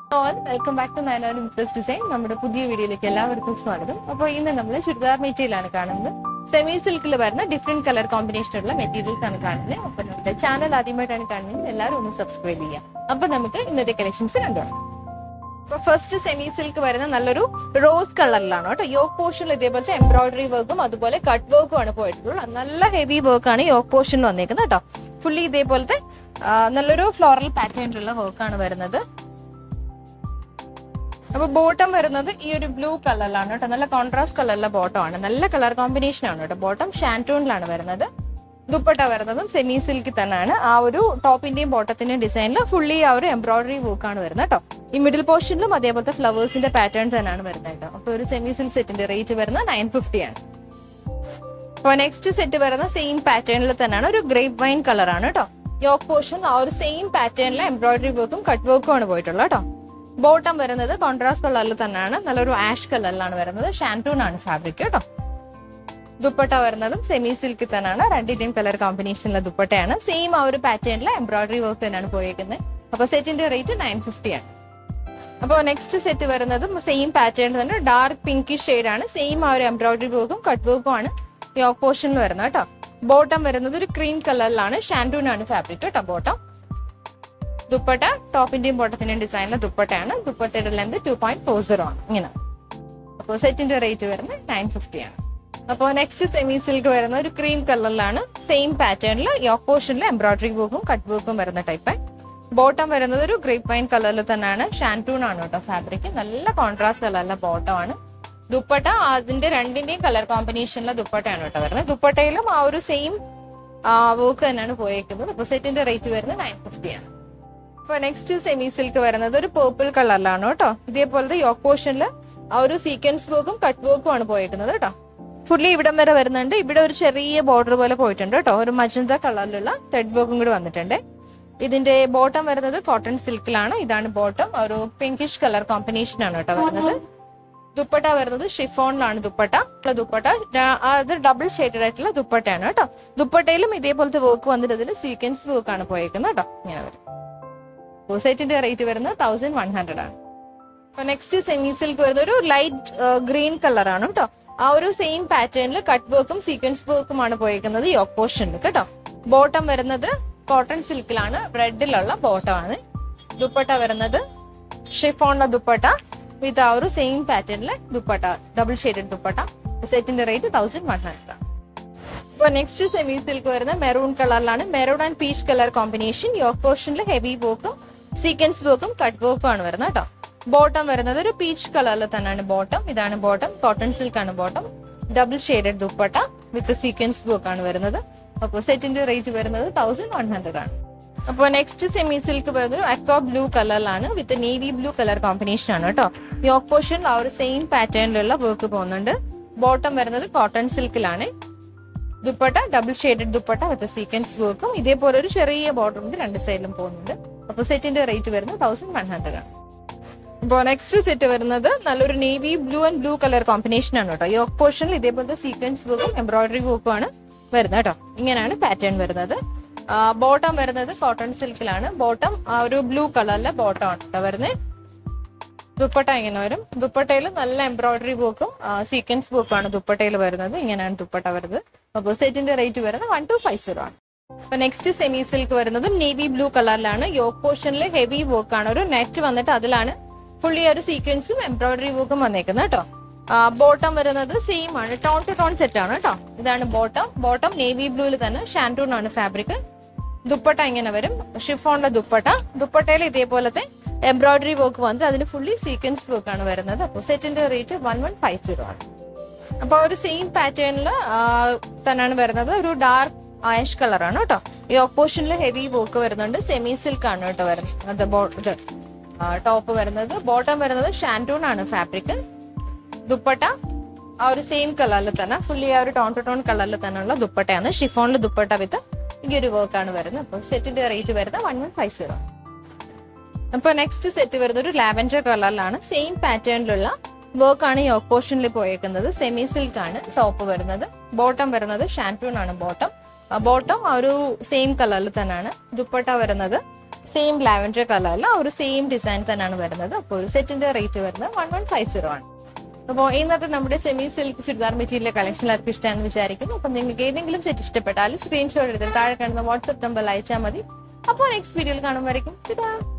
all welcome back to nine impress design നമ്മുടെ പുതിയ വീഡിയോയിലേക്ക് എല്ലാവർക്കും സ്വാഗതം അപ്പോൾ ഇന്ന് നമ്മൾ ചുരിദാർ മെറ്റീരിയലാണ് കാണുന്നത് സെമി സിൽക്കിൽ വരുന്ന ഡിഫറെന്റ് കളർ കോമ്പിനേഷനുള്ള മെറ്റീരിയൽസ് ആണ് കാണുന്നത് അപ്പൊ നമ്മുടെ ചാനൽ ആദ്യമായിട്ടാണ് കാണുന്നത് എല്ലാവരും ഒന്ന് സബ്സ്ക്രൈബ് ചെയ്യാം അപ്പൊ നമുക്ക് ഇന്നത്തെ കളക്ഷൻസ് കണ്ടോളാം അപ്പൊ ഫസ്റ്റ് സെമി സിൽക്ക് വരുന്ന നല്ലൊരു റോസ് കളറിലാണ് കേട്ടോ യോക്ക് പോർഷനിൽ ഇതേപോലത്തെ എംബ്രോയിഡറി വർക്കും അതുപോലെ കട്ട് വർക്കും ആണ് പോയിട്ടുള്ളത് നല്ല ഹെവി വർക്കാണ് യോക്ക് പോർഷനിൽ വന്നേക്കുന്നത് കേട്ടോ ഫുള്ളി ഇതേപോലത്തെ ആ, നല്ലൊരു ഫ്ലോറൽ പാറ്റേണിലുള്ള വർക്കാണ് വരുന്നത് അപ്പൊ ബോട്ടം വരുന്നത് ഈ ഒരു ബ്ലൂ കളറിലാണ് കേട്ടോ നല്ല കോൺട്രാസ്റ്റ് കളറിലെ ബോട്ടം ആണ് നല്ല കളർ കോമ്പിനേഷൻ ആണ് കേട്ടോ ബോട്ടം ഷാൻറ്റൂണിലാണ് വരുന്നത് ദുപ്പട്ട വരുന്നതും സെമി സിൽക്കിൽ തന്നെയാണ് ആ ഒരു ടോപ്പിന്റെയും ബോട്ടത്തിന്റെയും ഡിസൈനിൽ ഫുള്ളി ആ ഒരു എംബ്രോയിഡറി വർക്ക് ആണ് വരുന്നത് കേട്ടോ ഈ മിഡിൽ പോർഷനിലും അതേപോലത്തെ ഫ്ലവേഴ്സിന്റെ പാറ്റേൺ തന്നെയാണ് വരുന്നത് കേട്ടോ അപ്പൊ ഒരു സെമി സിൽക്ക് സെറ്റിന്റെ റേറ്റ് വരുന്നത് നയൻ ഫിഫ്റ്റി ആണ് അപ്പൊ നെക്സ്റ്റ് സെറ്റ് വരുന്ന സെയിം പാറ്റേണിൽ തന്നെയാണ് ഒരു ഗ്രേപ്പ് വൈൻ കളറാണ് കേട്ടോ യോക്ക് പോർഷൻ ആ ഒരു സെയിം പാറ്റേണിലെ എംബ്രോയിഡറി വർക്കും കട്ട് വർക്കും ആണ് പോയിട്ടുള്ളത് കേട്ടോ ബോട്ടം വരുന്നത് കോൺട്രാസ്റ്റ് കളറിൽ തന്നെയാണ് നല്ലൊരു ആഷ് കളറിലാണ് വരുന്നത് ഷാൻറ്റൂൺ ആണ് ഫാബ്രിക് കേട്ടോ ദുപ്പട്ട വരുന്നതും സെമി സിൽക്ക് തന്നെയാണ് രണ്ടിന്റെയും കളർ കോമ്പിനേഷനിലെ ദുപ്പട്ടയാണ് സെയിം ആ ഒരു പാറ്റേണിലെ എംബ്രോയിഡറി വർക്ക് തന്നെയാണ് പോയേക്കുന്നത് അപ്പൊ സെറ്റിന്റെ റേറ്റ് നയൻ ഫിഫ്റ്റി ആണ് അപ്പോൾ നെക്സ്റ്റ് സെറ്റ് വരുന്നതും സെയിം പാറ്റേൺ തന്നെ ഡാർക്ക് പിങ്കിഷ് ആണ് സെയിം ആ ഒരു എംബ്രോയിഡറി വർക്കും കട്ട് വർക്കും ആണ് യോക്ക് പോർഷനിൽ വരുന്നത് കേട്ടോ ബോട്ടം വരുന്നത് ഒരു ക്രീം കളറിലാണ് ഷാൻറ്റൂൺ ആണ് ഫാബ്രിക് കേട്ടോ ബോട്ടം ദുപ്പട്ട ടോപ്പിന്റെയും ബോട്ടത്തിന്റെയും ഡിസൈനിലെ ദുപ്പട്ടയാണ് ദുപ്പട്ടയുടെ length two point four zero ആണ് ഇങ്ങനെ അപ്പോൾ സെറ്റിന്റെ റേറ്റ് വരുന്നത് നയൻ ഫിഫ്റ്റി ആണ് അപ്പോൾ നെക്സ്റ്റ് സെമി സിൽക്ക് വരുന്ന ഒരു ക്രീം കളറിലാണ് സെയിം പാറ്റേണിൽ യോക്ക് പോർഷനിൽ എംബ്രോയിഡറി വർക്കും കട്ട് വർക്കും വരുന്ന ടൈപ്പ് ബോട്ടം വരുന്നത് ഒരു ഗ്രേപ്പ് വൈൻ കളറിൽ തന്നെയാണ് ഷാൻറ്റൂൺ ആണ് കേട്ടോ ഫാബ്രിക് നല്ല കോൺട്രാസ്റ്റ് കളറിലെ ബോട്ടം ആണ് ദുപ്പട്ട അതിന്റെ രണ്ടിന്റെയും കളർ കോമ്പിനേഷനിലെ ദുപ്പട്ടയാണ് കേട്ടോ വരുന്നത് ദുപ്പട്ടയിലും ആ ഒരു സെയിം വർക്ക് തന്നെയാണ് പോയേക്കുന്നത് അപ്പൊ സെറ്റിന്റെ റേറ്റ് വരുന്നത് നയൻ ഫിഫ്റ്റി ആണ് അപ്പൊ നെക്സ്റ്റ് സെമി സിൽക്ക് വരുന്നത് ഒരു പേർപ്പിൾ കളറിലാണ് കേട്ടോ ഇതേപോലത്തെ യോക്ക് പോർഷനിൽ ആ ഒരു സീക്വൻസ് വർക്കും കട്ട് വർക്കും ആണ് പോയേക്കുന്നത് കേട്ടോ ഫുള്ളി ഇവിടം വരെ വരുന്നുണ്ട് ഇവിടെ ഒരു ചെറിയ ബോർഡർ പോലെ പോയിട്ടുണ്ട് കേട്ടോ ഒരു മജന്ത കളറിലുള്ള ത്രെഡ് വർക്കും കൂടി വന്നിട്ടുണ്ട് ഇതിന്റെ ബോട്ടം വരുന്നത് കോട്ടൺ സിൽക്കിലാണ് ഇതാണ് ബോട്ടം ഒരു പിങ്കിഷ് കളർ കോമ്പിനേഷൻ ആണ് കേട്ടോ വരുന്നത് ദുപ്പട്ട വരുന്നത് ഷിഫോണിലാണ് ദുപ്പട്ട ഉള്ള ദുപ്പട്ട ര- അത് ഡബിൾ ഷെയ്ഡഡ് ആയിട്ടുള്ള ദുപ്പട്ടയാണ് കേട്ടോ ദുപ്പട്ടയിലും ഇതേപോലത്തെ വർക്ക് വന്നിട്ട് ഇതിൽ സീക്വൻസ് വർക്ക് ആണ് പോയേക്കുന്നത് കേട്ടോ ഇങ്ങനെ വരും സെറ്റിന്റെ റേറ്റ് വരുന്നത് തൗസൻഡ് വൺ ഹൺഡ്രഡ് ആണ് നെക്സ്റ്റ് സെമി സിൽക്ക് വരുന്നത് ഒരു ലൈറ്റ് ഗ്രീൻ കളറാണ് കേട്ടോ ആ ഒരു സെയിം പാറ്റേണിൽ കട്ട് വർക്കും സീക്വൻസ് വർക്കും ആണ് പോയേക്കുന്നത് യോക്ക് പോർഷനിൽ കേട്ടോ ബോട്ടം വരുന്നത് കോട്ടൺ സിൽക്കിലാണ് റെഡിലുള്ള ബോട്ടം ആണ് ദുപ്പട്ട വരുന്നത് ഷിഫോണിലെ ദുപ്പട്ട വിത്ത് ആ ഒരു സെയിം പാറ്റേണിലെ ദുപ്പട്ട ഡബിൾ ഷെയ്ഡഡ് ദുപ്പട്ട സെറ്റിന്റെ റേറ്റ് തൗസൻഡ് വൺ ഹൺഡ്രഡ് ആണ് അപ്പോൾ നെക്സ്റ്റ് സെമി സിൽക്ക് വരുന്ന മെറൂൺ കളറിലാണ് maroon and peach colour combination yoke പോർഷനിൽ ഹെവി വർക്കും സീക്വൻസ് വർക്കും കട്ട് വർക്കും ആണ് വരുന്നത് കേട്ടോ ബോട്ടം വരുന്നത് ഒരു പീച്ച് കളറിൽ തന്നെയാണ് ബോട്ടം ഇതാണ് ബോട്ടം കോട്ടൺ സിൽക്ക് ആണ് bottom double shaded dupatta with sequence work ആണ് വരുന്നത് അപ്പോൾ സെറ്റിന്റെ റേറ്റ് വരുന്നത് തൗസൻഡ് വൺ ഹൺഡ്രഡ് ആണ് അപ്പോൾ നെക്സ്റ്റ് സെമി സിൽക്ക് വരുന്നത് അക്വ ബ്ലൂ കളറിലാണ് with navy blue colour combination ആണ് കേട്ടോ യോക്ക് പോർഷൻ ആ ഒരു സെയിം പാറ്റേണിലുള്ള വർക്ക് പോകുന്നുണ്ട് ബോട്ടം വരുന്നത് കോട്ടൺ സിൽക്കിലാണ് dupatta double shaded dupatta with sequence വർക്കും ഇതേപോലെ ഒരു ചെറിയ ബോർഡർ ഉണ്ട് രണ്ട് സൈഡിലും പോകുന്നുണ്ട് അപ്പോൾ സെറ്റിന്റെ റേറ്റ് വരുന്നത് തൗസൻഡ് വൺ ഹൺഡ്രഡ് ആണ് ഇപ്പോൾ നെക്സ്റ്റ് സെറ്റ് വരുന്നത് നല്ലൊരു navy blue and blue colour combination ആണ് കേട്ടോ യോക്ക് പോർഷനിൽ ഇതേപോലത്തെ സീക്വൻസ് വർക്കും എംബ്രോയിഡറി വർക്കും ആണ് വരുന്നത് കേട്ടോ ഇങ്ങനെയാണ് പാറ്റേൺ വരുന്നത് ബോട്ടം വരുന്നത് കോട്ടൺ സിൽക്കിലാണ് ബോട്ടം ആ ഒരു ബ്ലൂ കളറിലെ ബോട്ടം ആണ് കേട്ടോ വരുന്നത് ദുപ്പട്ട ഇങ്ങനെ വരും ദുപ്പട്ടയിൽ നല്ല എംബ്രോയിഡറി വർക്കും സീക്വൻസ് വർക്കും ആണ് ദുപ്പട്ടയിൽ വരുന്നത് ഇങ്ങനെയാണ് ദുപ്പട്ട വരുന്നത് അപ്പോൾ സെറ്റിന്റെ റേറ്റ് വരുന്നത് വൺ ടു ഫൈവ് സീറോ ആണ് അപ്പൊ നെക്സ്റ്റ് സെമി സിൽക്ക് വരുന്നതും നേവി ബ്ലൂ കളറിലാണ് യോക്ക് പോർഷനിൽ ഹെവി വർക്ക് ആണ് ഒരു നെറ്റ് വന്നിട്ട് അതിലാണ് ഫുള്ളി ഒരു സീക്വൻസും എംബ്രോയിഡറി വർക്കും വന്നേക്കുന്നത് കേട്ടോ ബോട്ടം വരുന്നത് സെയിം ആണ് ടോൺ ടു ടോൺ സെറ്റ് ആണ് കേട്ടോ ഇതാണ് ബോട്ടം ബോട്ടം നേവി ബ്ലൂവിൽ തന്നെ ഷാൻറ്റൂൺ ആണ് ഫാബ്രിക് ദുപ്പട്ട ഇങ്ങനെ വരും ഷിഫോണിന്റെ ദുപ്പട്ട ദുപ്പട്ടയിൽ ഇതേപോലത്തെ എംബ്രോയിഡറി വർക്ക് വന്നിട്ട് അതിൽ ഫുള്ളി സീക്വൻസ് വർക്ക് ആണ് വരുന്നത് അപ്പോൾ സെറ്റിന്റെ rate one one five zero ആണ് അപ്പൊ ഒരു സെയിം പാറ്റേണിൽ തന്നെയാണ് വരുന്നത് ഒരു ഡാർക്ക് ആഷ് കളറാണ് കേട്ടോ ഈ ഓപ്പോഷനിൽ ഹെവി വർക്ക് വരുന്നുണ്ട് സെമി സിൽക്ക് ആണ് കേട്ടോ വരുന്നത് അത് ബോ- ഇത് ടോപ്പ് വരുന്നത് ബോട്ടം വരുന്നത് ഷാൻറ്റൂൺ ആണ് ഫാബ്രിക് ദുപ്പട്ട ആ ഒരു സെയിം കളറിൽ തന്നെ ഫുള്ളി ആ ഒരു ടോൺ ടു ടോൺ കളറിൽ തന്നെയുള്ള ദുപ്പട്ടയാണ് ഷിഫോണിൽ ദുപ്പട്ട വിത്ത് ഈ ഒരു വർക്ക് ആണ് വരുന്നത് അപ്പോൾ സെറ്റിന്റെ റേറ്റ് വരുന്നത് വൺ വൺ ഫൈവ് സീറോ അപ്പൊ നെക്സ്റ്റ് സെറ്റ് വരുന്നത് ഒരു ലാവൻഡർ കളറിലാണ് സെയിം പാറ്റേണിലുള്ള വർക്ക് ആണ് ഈ പോർഷനിൽ പോയേക്കുന്നത് സെമി സിൽക്ക് ആണ് ടോപ്പ് വരുന്നത് ബോട്ടം വരുന്നത് ഷാൻറ്റൂൺ ആണ് ബോട്ടം ബോട്ടം ആ ഒരു സെയിം കളറിൽ തന്നെയാണ് ദുപ്പട്ട വരുന്നത് സെയിം ലാവൻഡർ കളറിൽ ആ ഒരു സെയിം ഡിസൈൻ തന്നെയാണ് വരുന്നത് അപ്പോൾ ഒരു സെറ്റിന്റെ റേറ്റ് വരുന്നത് വൺ വൺ ഫൈവ് സീറോ ആണ് അപ്പോൾ ഇന്നത്തെ നമ്മുടെ semi silk churidar material collection എല്ലാവർക്കും ഇഷ്ടമാണെന്ന് വിചാരിക്കുന്നു അപ്പം നിങ്ങൾക്ക് ഏതെങ്കിലും സെറ്റ് ഇഷ്ടപ്പെട്ടാൽ സ്ക്രീൻഷോട്ട് എടുത്ത് താഴെ കാണുന്ന വാട്സ്ആപ്പ് നമ്പറിൽ അയച്ചാൽ മതി അപ്പോൾ നെക്സ്റ്റ് വീഡിയോയിൽ കാണുമ്പോഴേക്കും